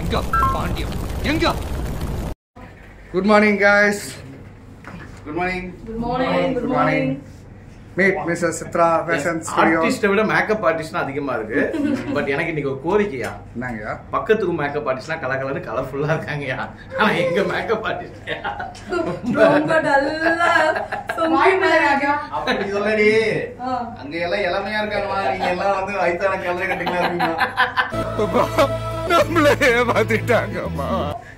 எங்க பாண்டியம் எங்க good morning guys good morning good morning good morning meet mister Chitra fashion studio ஆர்டிஸ்ட்டை விட மேக்கப் ஆர்டிஸ்ட்னா அதிகமா இருக்கு பட் எனக்கு இன்னைக்கு ஒரு கோரிக்கையா என்னங்கய்யா பக்கத்துக்கு மேக்கப் ஆர்டிஸ்ட்லாம் கலர் கலர்னு கலர்ஃபுல்லா இருக்காங்கயா ஆனா எங்க மேக்கப் ஆர்டிஸ்ட் ரொம்ப டல்லா வாய் மேல அப்படி சொல்லடி அங்க எல்லாம் இளமையா இருக்காங்கம்மா நீங்க எல்லாம் வந்து வயசான கலரை கட்டிங்களா இருக்கீங்க நம்மளே ஏமாத்திட்டாங்கம்மா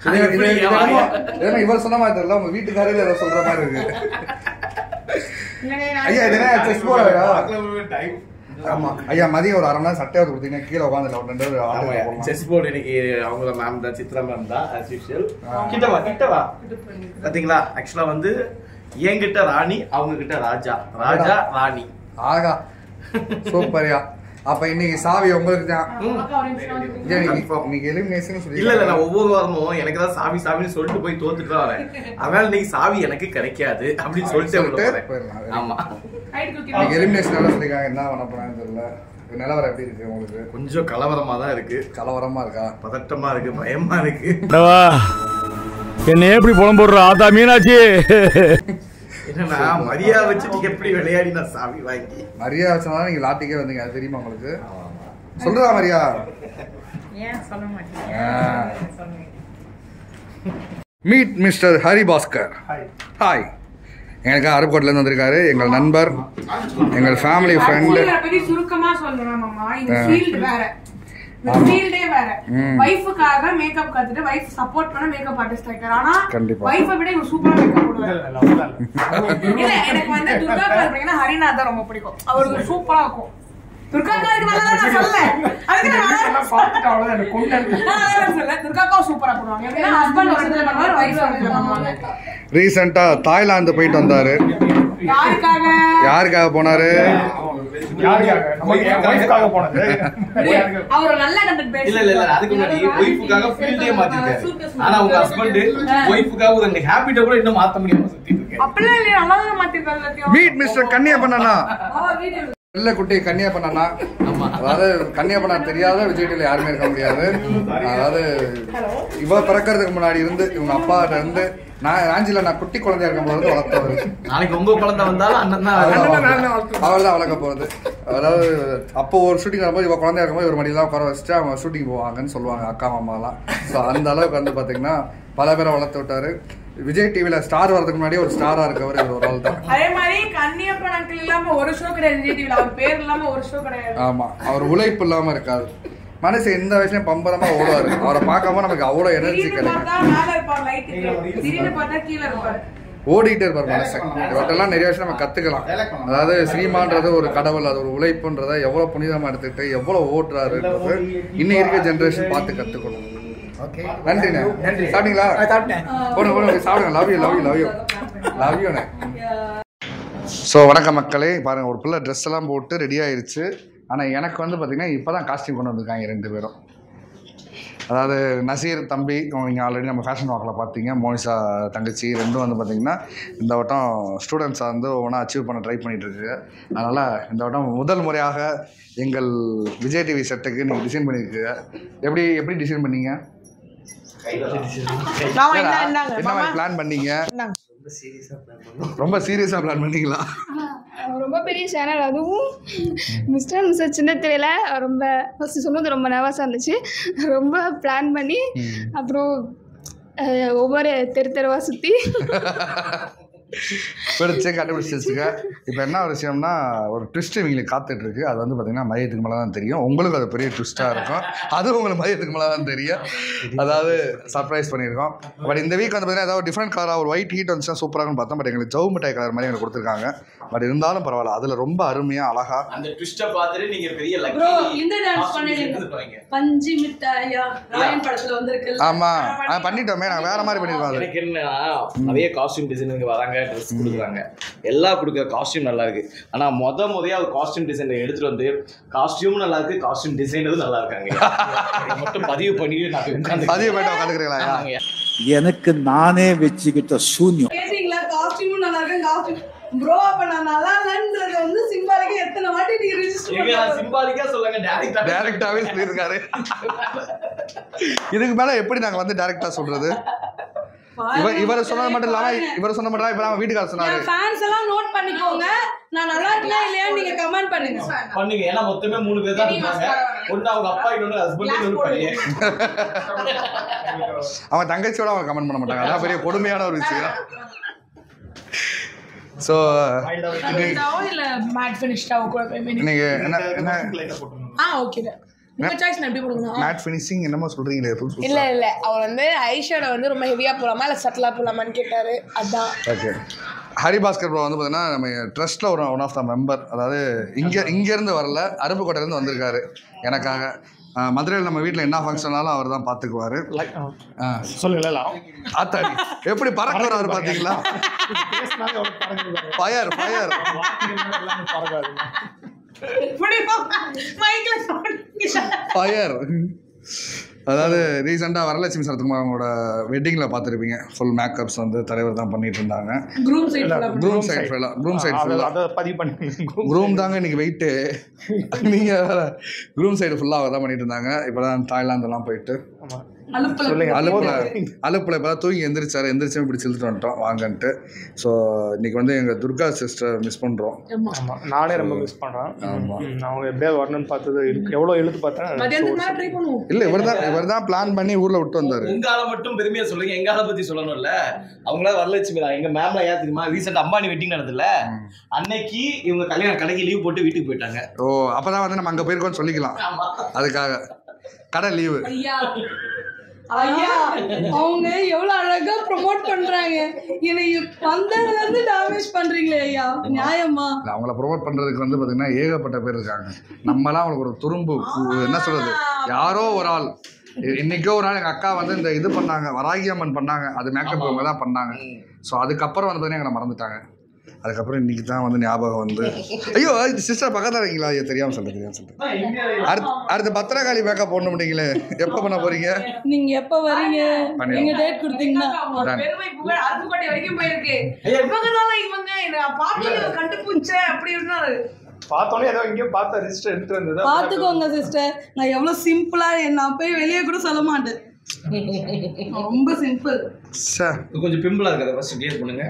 இவர் சொன்ன மாதிரி தெரியல உங்க வீட்டுக்காரர் ஏதோ சொல்ற மாதிரி இருக்கு ஐயா இது என்ன செஸ் போர்டா டைம் ஆமா ஐயா மதியம் ஒரு அரை மணி நேரம் சட்டையாவது கொடுத்தீங்க கீழே உட்காந்து ஒரு ரெண்டு பேர் ஆட்டோ போடலாம். செஸ் போர்டு இன்னைக்கு அவங்க மேம் தான் சித்ரா மேம் தான் ஆஸ் யூஷுவல் கிட்ட வா கிட்ட வா பாத்தீங்களா ஆக்சுவலா வந்து என்கிட்ட ராணி அவங்க கிட்ட ராஜா ராஜா ராணி ஆகா சூப்பர்யா அப்ப இன்னைக்கு சாவி உங்களுக்கு தான் ஐயா, இன்னைக்கு இன்னைக்கு எலிமினேஷன் சொல்லி இல்ல இல்ல நான் ஒவ்வொரு வாரமும் எனக்கு தான் சாவி சாவின்னு சொல்லிட்டு போய் தோத்துட்டு தான் வரேன் அதனால இன்னைக்கு சாவி எனக்கு கிடைக்காது அப்படின்னு சொல்லிட்டு உள்ள சொல்லிட்டு போறேன். போயிடலாம். ஆமா இன்னைக்கு எலிமினேஷன் எல்லாம் சொல்லிருக்காங்க என்ன பண்ண போறாங்கன்னு தெரியல இப்ப நிலவரம் எப்படி இருக்கு உங்களுக்கு கொஞ்சம் கலவரமா தான் இருக்கு கலவரமா இருக்கா பதட்டமா இருக்கு பயமா இருக்கு டவா என்னை எப்படி புலம்புடுற ஆதா மீனாட்சி என்னன்னா மரியாதை வச்சுட்டு எப்படி விளையாடி நான் சாவி வாங்கி மரியா வச்சனால நீங்க லாட்டிக்கே வந்தீங்க அது தெரியுமா உங்களுக்கு சொல்றா மரியா ஏன் சொல்ல மாட்டேன் meet mister Hari Bhaskar hi எங்களுக்கு அருப்புக்கோட்டில இருந்து வந்திருக்காரு எங்கள் நண்பர் எங்கள் ஃபேமிலி ஃப்ரெண்டு இதை பத்தி சுருக்கமா சொல்லணும் மாமா இந்த ஆ. ஃபீல்ட் வேற இந்த ஆமா. ஃபீல்டே வேற ம். வைஃபுக்காக மேக்கப் கத்துட்டு வைஃப் சப்போர்ட் பண்ண மேக்கப் ஆர்டிஸ்ட் ஆயிட்டாரு ஆனா கண்டிப்பா. வைஃபை விட இவங்க சூப்பரா மேக்கப் போடுவாரு இல்ல எனக்கு வந்து துர்கா பாத்தீங்கன்னா ஹரிநாத் தான் ரொம்ப பிடிக்கும் அவருக்கு சூப்பரா இருக்கும் துர்கா காருக்கு நல்லா நான் சொல்லல அதுக்கு நான் நல்லா சொல்ல துர்காக்காவும் சூப்பரா போடுவாங்க எப்படின்னா ஹஸ்பண்ட் வருஷத்துல பண்ணுவாரு வைஃப் வருஷத்துல பண்ணுவாங்க ரீசெண்டா தாய்லாந்து போயிட்டு வந்தாரு யாருக்காக யாருக்காக போனாரு அவர் நல்ல கண்டக்ட் பேச இல்ல இல்ல இல்ல அதுக்கு முன்னாடி ஒய்ஃபுக்காக ஃபீல்டே மாத்திருக்காரு ஆனா உங்க ஹஸ்பண்ட் ஒய்ஃபுக்காக ஒரு அந்த ஹாபிட்ட கூட இன்னும் மாத்த முடியாம சுத்திட்டு இருக்காரு அப்படிலாம் இல்லையா நல்லா தான் மாத்திருக்காரு எல்லாத்தையும் மீட் மிஸ்டர் கன்னியப்பன் அண்ணா ஆ, வீடியோ வெள்ள குட்டி கன்னியப்பன் அண்ணா அதாவது கன்னியப்பனா தெரியாத விஜய் டிவில யாருமே இருக்க முடியாது அதாவது இவ பிறக்கிறதுக்கு முன்னாடி இருந்து இவங்க அப்பா இருந்து நான் ராஞ்சில நான் குட்டி குழந்தையா இருக்கும் போது வளர்த்தவர் நாளைக்கு உங்க குழந்தை வந்தாலும் அண்ணன் தான் அவர் தான் வளர்க்க போறது அதாவது அப்போ ஒரு ஷூட்டிங் வரும்போது இவ குழந்தையா இருக்கும்போது இவர் மடியெல்லாம் உட்கார வச்சுட்டு அவங்க ஷூட்டிங் போவாங்கன்னு சொல்லுவாங்க அக்கா மாமாலாம் ஸோ அந்த அளவுக்கு வந்து பாத்தீங்கன்னா பல பேரை வளர்த்து விட்டாரு விஜய் டிவில ஸ்டார் வரதுக்கு முன்னாடி ஒரு ஸ்டாரா இருக்கவர் இவர் ஒரு ஆள் தான் அதே மாதிரி கன்னியப்பன் அங்கிள் இல்லாம ஒரு ஷோ கிடையாது விஜய் டிவில அவர் பேர் இல்லாம ஒரு ஷோ கிடையாது ஆமா அவர் உழைப்பு இல்லாம இருக்காது மனசு எந்த வயசுலயும் பம்பரமா ஓடுவாரு அவரை பார்க்காம நமக்கு அவ்வளவு எனர்ஜி திடீர்னு கிடைக்கும் பார்த்தா மேல இருப்பார் லைட் திடீர்னு பார்த்தா கீழ இருப்பாரு ஓடிட்டே இருப்பார் மனுஷன் இவட்டெல்லாம் நிறைய விஷயம் நம்ம கத்துக்கலாம் அதாவது சினிமான்றது ஒரு கடவுள் அது ஒரு உழைப்புன்றத எவ்வளவு புனிதமா எடுத்துக்கிட்டு எவ்வளவு ஓட்டுறாருன்றது இன்னைக்கு இருக்க ஜெனரேஷன் பார்த்து கத்துக்கணும் நன்றிண்ணே சாப்பிட்டீங்களா போடுங்க போடுங்க சாப்பிடுங்க love you love you love you love யூண்ணே ஸோ வணக்கம் மக்களே பாருங்க ஒரு பிள்ளை ட்ரெஸ் எல்லாம் போட்டு ரெடி ஆயிருச்சு ஆனால் எனக்கு வந்து பார்த்தீங்கன்னா இப்போ தான் காஸ்டியூம் கொண்டு வந்திருக்காங்க ரெண்டு பேரும் அதாவது நசீர் தம்பி நீங்கள் ஆல்ரெடி நம்ம ஃபேஷன் வாக்கில் பார்த்தீங்க மோனிஷா தங்கச்சி ரெண்டும் வந்து பார்த்தீங்கன்னா இந்த வட்டம் ஸ்டூடெண்ட்ஸை வந்து ஒவ்வொன்றா அச்சீவ் பண்ண ட்ரை பண்ணிட்டு இருக்கு அதனால் இந்த வட்டம் முதல் முறையாக எங்கள் விஜய் டிவி செட்டுக்கு நீங்கள் டிசைன் பண்ணியிருக்கு எப்படி எப்படி டிசைன் பண்ணீங்க என்ன மாதிரி பிளான் பண்ணீங்க ரொம்ப சீரியஸாக பிளான் பண்ணீங்களா ரொம்ப பெரிய சேனல் அதுவும் மிஸ்டர் மிஸ்டர் சின்ன திரையில ரொம்ப ஃபஸ்ட்டு சொன்னது ரொம்ப நர்வஸாக இருந்துச்சு ரொம்ப பிளான் பண்ணி அப்புறம் அஹ், ஒவ்வொரு தெரு தெருவாக சுற்றி பிடிச்சு கண்டுபிடிச்சிருச்சுங்க இப்போ என்ன ஒரு விஷயம்னா ஒரு ட்விஸ்ட் இவங்களுக்கு காத்துட்டு இருக்கு அது வந்து பார்த்தீங்கன்னா மதியத்துக்கு மேலே தான் தெரியும் உங்களுக்கு அது பெரிய ட்விஸ்ட்டாக இருக்கும் அதுவும் உங்களுக்கு மதியத்துக்கு மேலே தான் தெரியும் அதாவது சர்ப்ரைஸ் பண்ணியிருக்கோம் பட் இந்த வீக் வந்து பார்த்தீங்கன்னா ஏதாவது டிஃப்ரெண்ட் கலராக ஒரு ஒயிட் ஹீட் வந்துச்சுன்னா சூப்பராகனு பார்த்தோம் பட் எங்களுக்கு ஜவு மிட்டாய் கலர் மாதிரி எங்களுக்கு கொடுத்துருக்காங்க பட் இருந்தாலும் பரவாயில்ல அதில் ரொம்ப அருமையாக அழகா அந்த ட்விஸ்ட பார்த்துட்டு நீங்க பெரிய ப்ரோ லக்கி இந்த டான்ஸ் பண்ணிடுங்க பஞ்சு மிட்டாயா ராயன் படத்துல வந்திருக்கு ஆமாம் ஆ பண்ணிட்டோமே நாங்கள் வேற மாதிரி பண்ணியிருக்கோம் அது எனக்கு என்ன நிறைய காஸ்டியூம் டிசைனுங்க வராங்க ட்ரெஸ் கொடுக்குறாங்க எல்லாம் கொடுக்குற காஸ்டியூம் நல்லா இருக்கு ஆனா முத முறையா ஒரு காஸ்டியூம் டிசைனர் எடுத்துட்டு வந்து காஸ்டியூம் நல்லா இருக்கு காஸ்டியூம் டிசைனரும் நல்லா இருக்காங்க இதை மட்டும் பதிவு பண்ணிட்டு நான் போய் உட்கார்ந்து பதிவு பண்ணிட்டு உட்காந்துக்கிறீங்களா ஆமாங்க. எனக்கு நானே வச்சுக்கிட்ட சூன்யம் கேட்டீங்களா காஸ்டியூமும் நல்லா இருக்கு காஸ்டியூம் ப்ரோ அப்ப நான் நல்லா இல்லைன்றது வந்து சிம்பாலிக்கா எத்தனை வாட்டி நீங்க எங்க ரிஜிஸ்டர் சிம்பாலிக்கா சொல்லுங்க டேரக்டா டேரக்டாகவே சொல்லியிருக்காரு இதுக்கு மேல எப்படி நாங்க வந்து டைரக்டா சொல்றது இவர் இவர் சொன்னது மட்டும் இல்லாம இவர் சொன்ன மட்டும் இப்ப நம்ம வீட்டுக்காரர் சொன்னாரு என் ஃபேன்ஸ் எல்லாம் நோட் பண்ணிக்கோங்க நான் நல்லா இருக்கா இல்லையா நீங்க கமெண்ட் பண்ணுங்க பண்ணுங்க ஏன்னா மொத்தமே மூணு பேர் தான் இருப்பாங்க ஒண்ணு அவங்க அப்பா இன்னொன்று ஹஸ்பண்ட் இன்னொரு பையன் அவன் தங்கச்சியோட அவன் கமெண்ட் பண்ண மாட்டாங்க அதான் பெரிய கொடுமையான ஒரு விஷயம் ஸோ இல்ல மேட் ஃபினிஷ்டாவோ கூட நீங்க என்ன என்ன ஆ ஓகே உங்க சாய்ஸ் நான் எப்படி கொடுக்கணும் மேட் ஃபினிஷிங் என்னமோ சொல்றீங்களே rules புதுசா. இல்ல இல்ல அவர் வந்து ஐஷேடோ வந்து ரொம்ப ஹெவியா போலாமா இல்ல சட்டலா போலாமான்னு கேட்டாரு அதான் ஓகே ஹரிபாஸ்கர் ப்ரோ வந்து பார்த்தீங்கன்னா நம்ம ட்ரஸ்ட்டில் ஒரு ஒன் ஆஃப் த மெம்பர் அதாவது இங்கே இங்கேருந்து வரல அருப்புக்கோட்டையிலேருந்து வந்திருக்காரு எனக்காக ஆஹ் மதுரையில் நம்ம வீட்டில் என்ன ஃபங்க்ஷனாலும் அவர் தான் பார்த்துக்குவார் சொல்லுங்களா ஆத்தாடி எப்படி பறக்குறாரு பார்த்தீங்களா ஃபயர் ஃபயர் மைக்ல ஃபயர் அதாவது ரீசெண்டாக வரலட்சுமி சரத்குமார் அவங்களோட வெட்டிங்கில் பார்த்துருப்பீங்க ஃபுல் மேக்கப்ஸ் வந்து தலைவர் தான் பண்ணிட்டு இருந்தாங்க குரூம் சைட் க்ரூம் சைட் ஃபுல்லாக க்ரூம் சைட் ஃபுல்லாக அதை பதிவு பண்ணி ரூம் தாங்க இன்னைக்கு வெயிட்டு நீங்கள் வேற ரூம் சைடு ஃபுல்லாக அவர் தான் பண்ணிட்டு இருந்தாங்க இப்போ தான் தாய்லாந்தெல்லாம் போயிட்டு சொல்லுங்க அலுப்புல அலுப்புல இப்போ தான் தூங்கி எந்திரிச்சாரு எந்திரிச்சும் இப்படி செலுத்துட்டு வந்துட்டோம் வாங்கன்ட்டு ஸோ இன்னைக்கு வந்து எங்கள் துர்கா சிஸ்டர் மிஸ் பண்ணுறோம் ஆமா நானே ரொம்ப மிஸ் பண்றேன் ஆமா. ம், அவங்க எப்படியாவது வரணும்னு பார்த்தது இருக்கு எவ்வளோ எழுத்து பார்த்தேன் மதியானத்துக்கு மேல ட்ரை பண்ணுவோம் இல்லை இவர் தான் இவர் தான் பிளான் பண்ணி ஊரில் விட்டு வந்தார் உங்க ஆளை மட்டும் பெருமையா சொல்லுங்க எங்க ஆளை பத்தி சொல்லணும்ல அவங்களா வரலட்சுமி தான் எங்க மேம்ல ஏன் தெரியுமா ரீசெண்ட் அம்பானி வெட்டிங் நடந்ததுல அன்னைக்கு இவங்க கல்யாண கடைக்கு லீவ் போட்டு வீட்டுக்கு போயிட்டாங்க ஓ அப்போ தான் வந்து நம்ம அங்கே போயிருக்கோம்னு சொல்லிக்கலாம் அதுக்காக கடை லீவு ஐயா ஐயா அவங்க எவ்வளவு அழகா ப்ரோமோட் பண்றாங்க என்னை வந்ததுல இருந்து டேமேஜ் பண்றீங்களே ஐயா நியாயமா இல்லை அவங்கள ப்ரொமோட் பண்ணுறதுக்கு வந்து பார்த்தீங்கன்னா ஏகப்பட்ட பேர் இருக்காங்க நம்மலாம் அவங்களுக்கு ஒரு துரும்பு கு- என்ன சொல்கிறது யாரோ ஒரு ஆள் இ- இன்னைக்கோ ஒரு நாள் எங்கள் அக்கா வந்து இந்த இது பண்ணாங்க வராகி அம்மன் பண்ணாங்க அது மேக்கப் இவங்க தான் பண்ணாங்க ஸோ அதுக்கப்புறம் வந்து பார்த்தீங்கன்னா எங்களை மறந்துட்டாங்க அதுக்கப்புறம் இன்னைக்கு தான் வந்து ஞாபகம் வந்து ஐயோ சிஸ்டர் பக்கத்தில் இருக்கீங்களா ஐயோ தெரியாமல் சொல்லிட்டு தெரியாமல் சொல்லிட்டு அடுத்து அடுத்து பத்திரகாளி மேக்கப் போடணும் முடியுங்களே எப்போ பண்ண போறீங்க நீங்க எப்ப வரீங்க பண்ணிடலாம். நீங்க டேட் கொடுத்தீங்கன்னா Done. பெருமை புகழ் அருப்புக்கோட்டை வரைக்கும் போயிருக்கு இவங்க தான் இவங்க என்ன பார்த்தது கண்டுபிடிச்சேன் அப்படி இருந்தாரு பார்த்தோன்னே ஏதோ எங்கேயோ பார்த்த ரிஜிஸ்டர் எடுத்து வந்தது பாத்துக்கோங்க சிஸ்டர் நான் எவ்வளவு சிம்பிளா நான் போய் வெளியே கூட சொல்ல மாட்டேன் ரொம்ப சிம்பிள் சே கொஞ்சம் பிம்பிளா இருக்கிறத ஃபர்ஸ்ட் கிளியர் பண்ணுங்க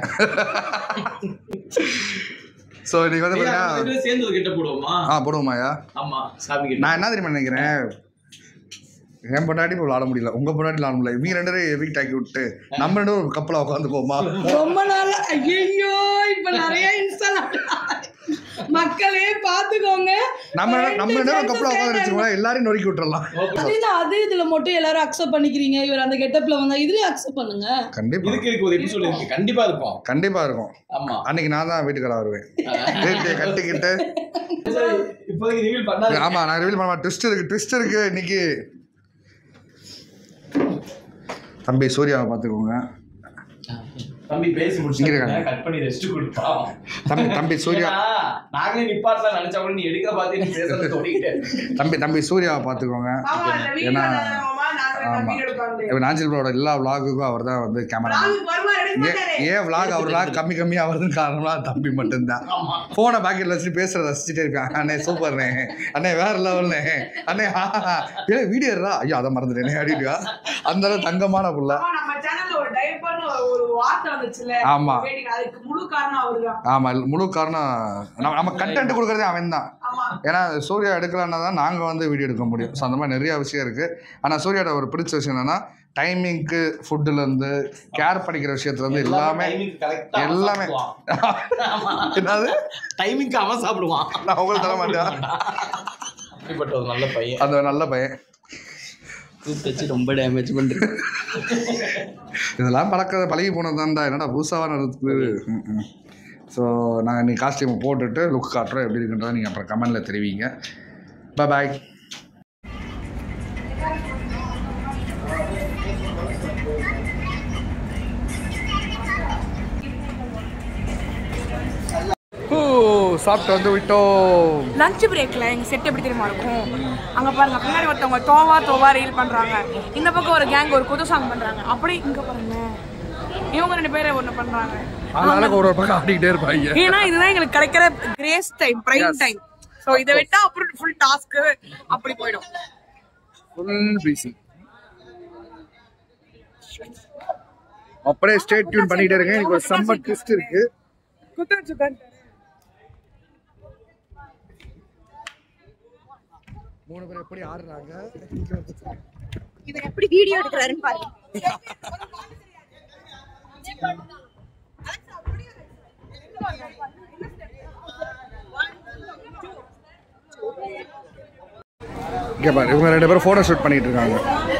ஸோ இன்னைக்கு வந்து ஐயா, பார்த்தீங்கன்னா ரெண்டு பேரும் சேர்ந்து ஒரு கிட்ட போடுவோமா ஆ போடுவோமாயா ஆமா சாமி கிட்ட நான் என்ன தெரியுமா நினைக்கிறேன் என் பொண்டாட்டி இப்போ விளாட முடியல உங்க பொண்டாட்டி விளாட முடியல இவங்க ரெண்டு பேரும் எவிக் டாக்கி விட்டு நம்ம ரெண்டு பேரும் ஒரு கப்பல உட்காந்துக்கோமா ரொம்ப நாள் ஐயோ இப்ப நிறைய இன்ஸ்டால் மக்களே பாத்துக்கோங்க நம்ம ரெண்டு- நம்ம ரெண்டு பேரும் கப்பல உட்காந்து வச்சுக்கோங்களேன் எல்லாரையும் நொறுக்கி விட்டுறலாம் அது என்ன, அது இதுல மட்டும் எல்லாரும் அக்செப்ட் பண்ணிக்கிறீங்க இவர் அந்த கெட்டப்ல வந்தா இதுலயும் அக்செப்ட் பண்ணுங்க கண்டிப்பா இதுக்கு இதுக்கு ஒரு எபிசோட் இருக்கு கண்டிப்பா இருக்கும் கண்டிப்பா இருக்கும் ஆமா அன்னைக்கு நான் தான் வீட்டுக்கார வருவேன் வேட்டியை கட்டிக்கிட்டு இப்போதைக்கு ரிவீல் பண்ணாது ஆமா நான் ரிவீல் பண்ண ட்விஸ்ட் இருக்கு ட்விஸ்ட் இருக்கு இன்னைக்கு தம்பி சூர்யாவை பார்த்துக்கோங்க தம்பி பேசி இங்க முடிச்சு இருக்காங்க. கட் பண்ணி ரெஸ்ட் கொடுப்பான் தம்பி தம்பி சூர்யா ஏன்னா, நாங்களே நிப்பாட்டலாம் நினைச்சா கூட நீ எடுக்க பார்த்து நீ பேசுறது தோணிக்கிட்டே தம்பி தம்பி சூர்யாவை பார்த்துக்கோங்க ஆமா அந்த வீடியோ ஏன்னா நாங்க ஆமா. வீடியோ எடுப்பாங்க இப்போ நாஞ்சில் ப்ரோட எல்லா விலாகுக்கும் அவர் தான் வந்து கேமரா நாளைக்கு வருவார் எடுக்க மாட்டாரு ஏன் விலாக் அவர் விலாக் கம்மி கம்மியாக வருதுன்னு காரணம்லாம் தம்பி மட்டும்தான் ஃபோனை பாக்கெட்டில் வச்சுட்டு பேசுறத ரசிச்சுட்டே இருப்பேன் அண்ணே சூப்பர்ண்ணே அண்ணே வேற லெவல்ண்ணே அண்ணே ஆஹா ஏ வீடியோ இருக்கா ஐயோ அதை மறந்துட்டேனே அப்படின்ட்டு அந்த அளவு தங்கமான புள்ள ஆமா, நம்ம சேனல்ல ஒரு டைப்பர்னு ஒரு வார்த்தை வந்துச்சுல ஆமா. rating, அதுக்கு முழு காரணம் அவர்தான் ஆமாம் முழு காரணம் நம்ம நம்ம கண்டென்ட் கொடுக்குறதே அவன் தான் ஆமா ஏன்னா சூர்யா எடுக்கலன்னா தான் நாங்கள் வந்து வீடியோ எடுக்க முடியும் ஸோ அந்த மாதிரி நிறைய விஷயம் இருக்குது ஆனால் சூர்யாவோட ஒரு பிடிச்ச விஷயம் என்னன்னா டைமிங்க்கு ஃபுட்டுலேருந்து கேர் பண்ணிக்கிற விஷயத்துலேருந்து எல்லாமே எல்லாமே என்னது டைமிங்க்கு அவன் சாப்பிடுவான் நான் உங்களுக்கு தர மாட்டேன் அப்படிப்பட்ட ஒரு நல்ல பையன் அந்த நல்ல பையன் தச்சு ரொம்ப டேமேஜ் பண்றது இதெல்லாம் பழக்க பழகி போனது தான்டா என்னடா புதுசாக நடக்குது ஸோ நாங்கள் நீ காஸ்டியூம் போட்டுட்டு லுக் காட்டுறோம் எப்படி இருக்குன்றதை நீங்கள் அப்புறம் கமெண்டில் தெரிவிங்க பாய் ஓ சாப்பிட்டு வந்து விட்டோம் லஞ்ச் பிரேக்ல எங்க செட் எப்படி தெரியுமா இருக்கும் அங்க பாருங்க பின்னாடி ஒருத்தவங்க தோவா தோவா ரீல் பண்றாங்க இந்த பக்கம் ஒரு கேங் ஒரு புது சாங் பண்றாங்க அப்படி இங்க பாருங்க இவங்க ரெண்டு பேரும் ஒண்ணு பண்றாங்க அதனால ஒரு ஒரு பக்கம் ஆடிக்கிட்டே இருப்பாங்க ஏன்னா இதுதான் எங்களுக்கு கிடைக்கிற grace time prime time so இதை விட்டா அப்புறம் ஃபுல் டாஸ்க் அப்படி போயிடும் ஃபுல் பிசி அப்படியே ஸ்டேட் டியூன் பண்ணிட்டே இருக்கேன் எனக்கு ஒரு செம்ம ட்விஸ்ட் இருக்கு மூணு பேர் எப்படி ஆடுறாங்க இவர் எப்படி வீடியோ எடுக்கிறாருன்னு பாருங்க இங்க பாரு இவங்க ரெண்டு பேரும் போட்டோ ஷூட் பண்ணிட்டு இருக்காங்க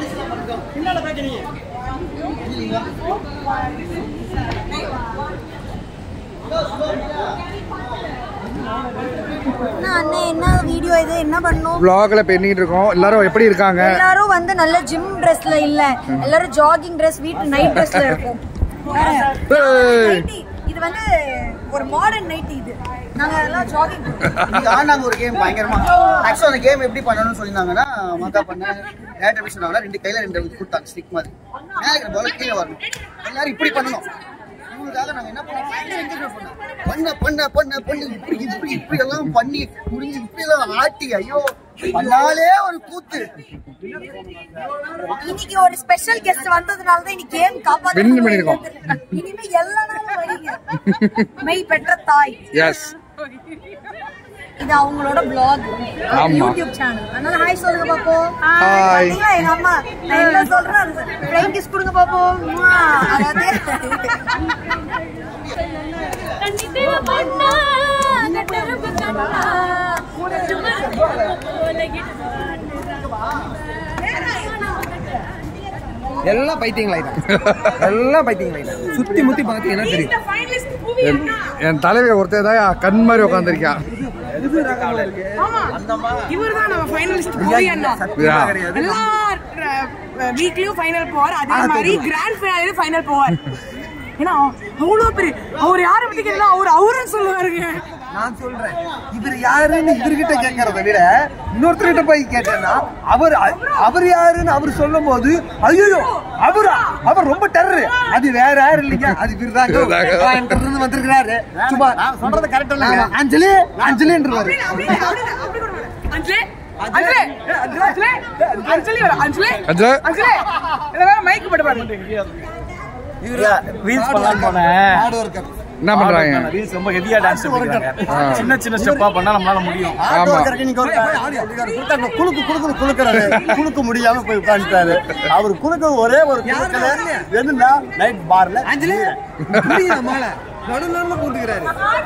என்ன அண்ணே என்ன வீடியோ இது என்ன பண்ணணும் vlogல பண்ணிட்டு இருக்கோம் எல்லாரும் எப்படி இருக்காங்க எல்லாரும் வந்து நல்ல ஜிம் ட்ரெஸ்ல இல்ல எல்லாரும் ஜாகிங் ட்ரெஸ் வீட்டு நைட் ட்ரெஸ்ல இருக்கும் ஏய். Nighty. இது வந்து ஒரு மாடர்ன் நைட் இது நாங்க எல்லாம் ஜாகிங் இன்னைக்கு ஆடினாங்க ஒரு கேம் பயங்கரமா ஆக்சுவலா அந்த கேம் எப்படி பண்ணணும்னு சொல்லியிருந்தாங்கன்னா மக்கா பண்ண டேரக்டர் எப்படி சொன்னாங்கன்னா ரெண்டு கையில ரெண்டு கொடுத்தாங்க ஸ்டிக் மாதிரி மேலே இருக்கிற பால கீழே வரணும் எல்லாரும் இப்படி பண்ணணும் இவங்களுக்காக நாங்க என்ன பண்ணோம் பயங்கர encouragement பண்ணோம். பண்ண பண்ண பண்ண பண்ணி இப்படி இப்படி இப்படி எல்லாம் பண்ணி முடிஞ்சு இப்படி எல்லாம் ஆட்டி ஐயோ பண்ணாலே ஒரு கூத்து இன்னைக்கு ஒரு ஸ்பெஷல் கெஸ்ட் வந்ததுனால தான் இன்னைக்கு கேம் காப்பாத்த Win பண்ணிருக்கோம். இனிமே எல்லா நாளும் வரீங்க மெய் பெற்ற தாய் எஸ் இது அவங்களோட பிளாக் ஆமா. யூடியூப் சேனல் அதனால ஹாய் சொல்லுங்க பாப்போம் Hi. பாத்தீங்களா எங்க அம்மா நான் என்ன சொல்றேன் ஃப்ளைங் கிஸ் கொடுங்க பாப்போம் முவா. அதாவது எல்லாம் பைத்தியங்களாயிட்டாங்க எல்லாம் பைத்தியங்களாயிட்டாங்க சுத்தி முத்தி பார்த்தீங்கன்னா தெரியும் என்- என் தலைவி ஒருத்தர் தான் கண் மாதிரி உட்காந்துருக்கான் ஆமா இவர் தான் நம்ம ஃபைனலிஸ்ட் புவி அண்ணா எல்லா வீக்லயும் ஃபைனல் போவார் அதே மாதிரி கிராண்ட் ஃபைனலும் ஃபைனல் போவார் ஏன்னா அவ்வளவு பெரிய அவர் யாரை பத்தி கேட்டா அவர் அவரும் சொல்லுவாருங்க நான் சொல்றேன் இவர் யாருன்னு இவர்கிட்ட கேட்கறத விட இன்னொருத்தர்கிட்ட போய் கேட்டேன்னா அவர் அவர் யாருன்னு அவர் சொல்லும் போது ஐயோ அவரா அவர் ரொம்ப டெரர் அது வேற யாரும் இல்லைங்க அது இவர்தாங்க இவர்தாங்க. கோயம்புத்தூர்ல இருந்து வந்திருக்கிறாரு சும்மா சொல்றது கரெக்ட் இல்ல அஞ்சலி அஞ்சலின்றவாரு அஞ்சலே அஞ்சலே அஞ்சலே அஞ்சலி வர அஞ்சலே அஞ்சலே. அஞ்சலே இத வேற மைக் போட்டு பாருங்க ரீல்ஸ் பண்ணலாம் போனேன் ஹார்ட் ஒர்க்கர் என்ன பண்றாங்க ரீல்ஸ் ரொம்ப ஹெவியா டான்ஸ் ஆ. சின்ன சின்ன ஸ்டெப்பா பண்ணா நம்மளால முடியும் ஆமா. ஆட்டோ ஒர்க்கருக்கு இன்னைக்கு ஒரு குடுத்தாங்க. குலுக்கு குலுக்கு குலுக்குறாரு குலுக்க முடியாம போய் உட்காந்துட்டாரு அவர் குலுக்க ஒரே ஒரு குலுக்கல என்னன்னா நைட் பார்ல அஞ்சலி புரியுதா மாலை நடு நடுல கூட்டுக்கிறாரு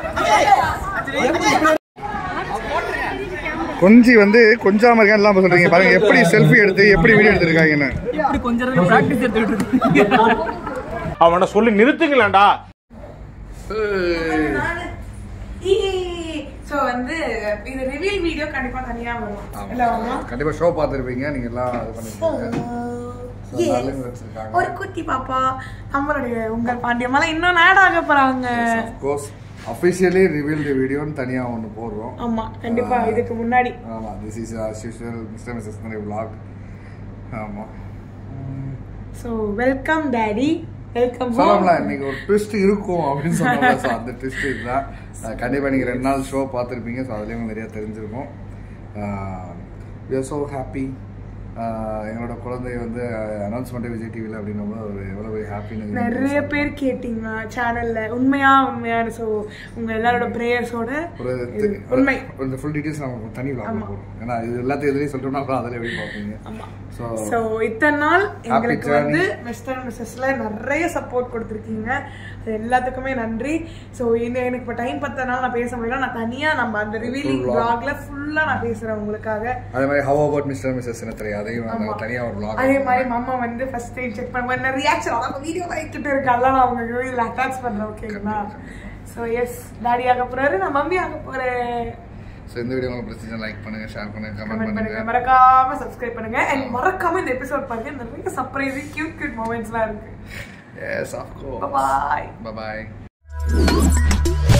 கொஞ்சி வந்து கொஞ்சாம இருக்கேன் எல்லாம் சொல்றீங்க பாருங்க எப்படி செல்ஃபி எடுத்து எப்படி வீடியோ எடுத்திருக்காங்கன்னு இப்படி கொஞ்சம் நேரம் பிராக்டிஸ் எடுத்துக்கிட்டு இருக்கீங்க அவனை சொல்லி நிறுத்துங்களேன்டா சோ வந்து இது ரிவீல் வீடியோ கண்டிப்பா தனியா வரும் இல்ல ஆமா கண்டிப்பா ஷோ பார்த்துருப்பீங்க நீங்க எல்லாம் இது பண்ணிருக்கீங்க So, நல்லவங்க வச்சிருக்காங்க ஒரு குட்டி பாப்பா நம்மளுடைய உங்கள் பாண்டியம்மால இன்னும் ஆட் ஆக போறாங்க கோர்ஸ் அஃபிஷியலி ரிவீல்டு வீடியோன்னு தனியா ஒன்று போடுறோம் ஆமா கண்டிப்பா இதுக்கு முன்னாடி ஆமா this is as usual mister missus vlog ஆமா சோ வெல்கம் டாடி வெல்கம் சொல்லலாம் இன்னைக்கு ஒரு ட்விஸ்ட் இருக்கும் அப்படின்னு சொன்னாங்க ஸோ அந்த ட்விஸ்ட் இதுதான் அஹ் கண்டிப்பா நீங்க ரெண்டு நாள் ஷோ பார்த்துருப்பீங்க ஸோ அதுலேயும் உங்களுக்கு நிறைய தெரிஞ்சிருக்கும் வி ஆர் ஸோ ஹாப்பி எங்களோட குழந்தை வந்து அனௌன்ஸ்மெண்ட் விஜய் டிவியில் அப்படின்னும் போது ஒரு எவ்வளவு ஹாப்பின்னு நிறைய பேர் கேட்டீங்க சேனல்ல உண்மையா உண்மையான சோ உங்க எல்லாரோட பிரேயர்ஸோட ஒரு உண்மை இந்த ஃபுல் டீடைல்ஸ் நம்ம தனி vlog ல போடுறோம் ஏன்னா இது எல்லாத்தையும் எதுலையும் சொல்லிட்டோம்னா அப்புறம் அதில் எப்படி பார்ப்பீங்க ஸோ ஸோ இத்தனை நாள் எங்களுக்கு journey. வந்து மிஸ்டர் மிஸ்ஸஸ்ல நிறைய சப்போர்ட் கொடுத்துருக்கீங்க அது எல்லாத்துக்குமே நன்றி ஸோ இந்த எனக்கு இப்போ டைம் பத்த நாள் நான் பேச முடியல நான் தனியா நம்ம அந்த ரிவீலிங் vlog. பிளாக்ல ஃபுல்லா நான் பேசுறேன் உங்களுக்காக அதே மாதிரி ஹவ் அபவுட் மிஸ்டர் மிஸ்ஸஸ் சினத்திரை அதையும் நாங்கள் தனியாக ஒரு vlog அதே மாதிரி மாமா வந்து ஃபர்ஸ்ட் டைம் செக் பண்ணுவோம் என்ன ரியாக்ஷன் அதான் வீடியோ கிட்ட இருக்கு அதெல்லாம் நான் உங்க இதில் அட்டாச் பண்றேன் ஓகேங்களா ஸோ எஸ் டாடி ஆக போறாரு நான் மம்மி ஆக போறேன் ஸோ இந்த வீடியோ உங்களுக்கு பிடிச்சிருந்தா லைக் பண்ணுங்க ஷேர் பண்ணுங்க கமெண்ட் கமெண்ட் பண்ணுங்க பண்ணுங்க மறக்காம சப்ஸ்கிரைப் பண்ணுங்க அண்ட் மறக்காம இந்த எபிசோட் பாருங்க நிறைய சர்ப்ரைசிங் கியூட் கியூட் மூமெண்ட்ஸ்லாம் இருக்கு yes of course bye Bye bye.